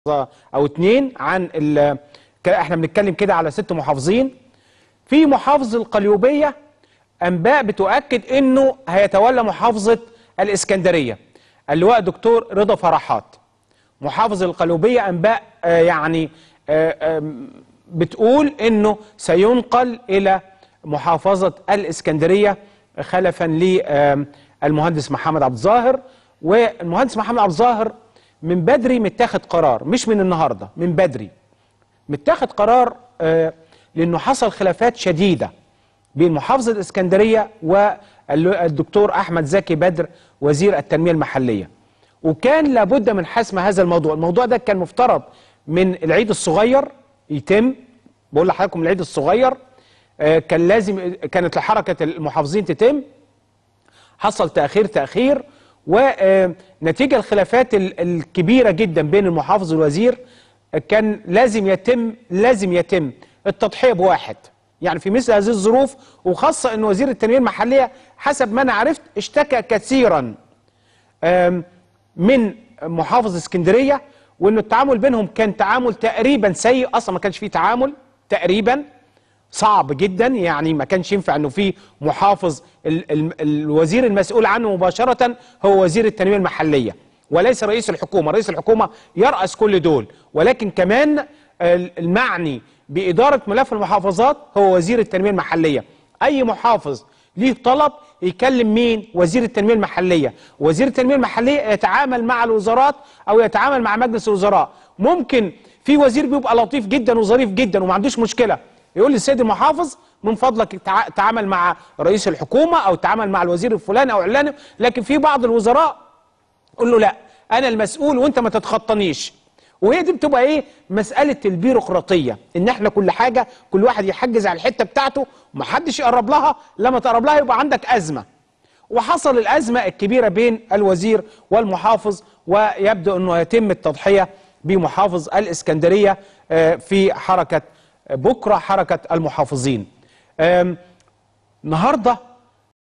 او اتنين عن ال ك- احنا بنتكلم كده على ست محافظين في محافظ القليوبيه انباء بتؤكد انه هيتولى محافظه الاسكندريه اللواء دكتور رضا فرحات محافظ القليوبيه انباء آه يعني آه آم، بتقول انه سينقل الى محافظه الاسكندريه خلفا للمهندس محمد عبد الظاهر والمهندس محمد عبد الظاهر من بدري متاخد قرار مش من النهارده من بدري متاخد قرار آه، لانه حصل خلافات شديده بين محافظه الاسكندريه والدكتور احمد زكي بدر وزير التنميه المحليه وكان لابد من حسم هذا الموضوع الموضوع ده كان مفترض من العيد الصغير يتم بقول لحضراتكم العيد الصغير آه، كان لازم كانت حركه المحافظين تتم حصل تأخير تأخير ونتيجة الخلافات ال- الكبيرة جدا بين المحافظ والوزير كان لازم يتم لازم يتم التضحية بواحد يعني في مثل هذه الظروف وخاصة أن وزير التنمية المحلية حسب ما أنا عرفت اشتكى كثيرا آم، من محافظ اسكندرية وأنه التعامل بينهم كان تعامل تقريبا سيء أصلا ما كانش فيه تعامل تقريبا صعب جدا يعني ما كانش ينفع انه في محافظ ال ال الوزير المسؤول عنه مباشرة هو وزير التنمية المحلية وليس رئيس الحكومة رئيس الحكومة يرأس كل دول ولكن كمان ال- المعني بإدارة ملف المحافظات هو وزير التنمية المحلية أي محافظ ليه طلب يكلم مين وزير التنمية المحلية وزير التنمية المحلية يتعامل مع الوزارات أو يتعامل مع مجلس الوزراء ممكن في وزير بيبقى لطيف جدا وظريف جدا وما عندوش مشكلة يقول للسيد المحافظ من فضلك تع- تعامل مع رئيس الحكومة أو تعامل مع الوزير الفلاني أو علاني لكن في بعض الوزراء قول له لا أنا المسؤول وأنت ما تتخطنيش وهي دي بتبقى ايه مساله البيروقراطيه ان احنا كل حاجه كل واحد يحجز على الحته بتاعته ومحدش يقرب لها لما تقرب لها يبقى عندك ازمه وحصل الازمه الكبيره بين الوزير والمحافظ ويبدو انه يتم التضحيه بمحافظ الاسكندريه آه، في حركه بكره حركه المحافظين آم، النهارده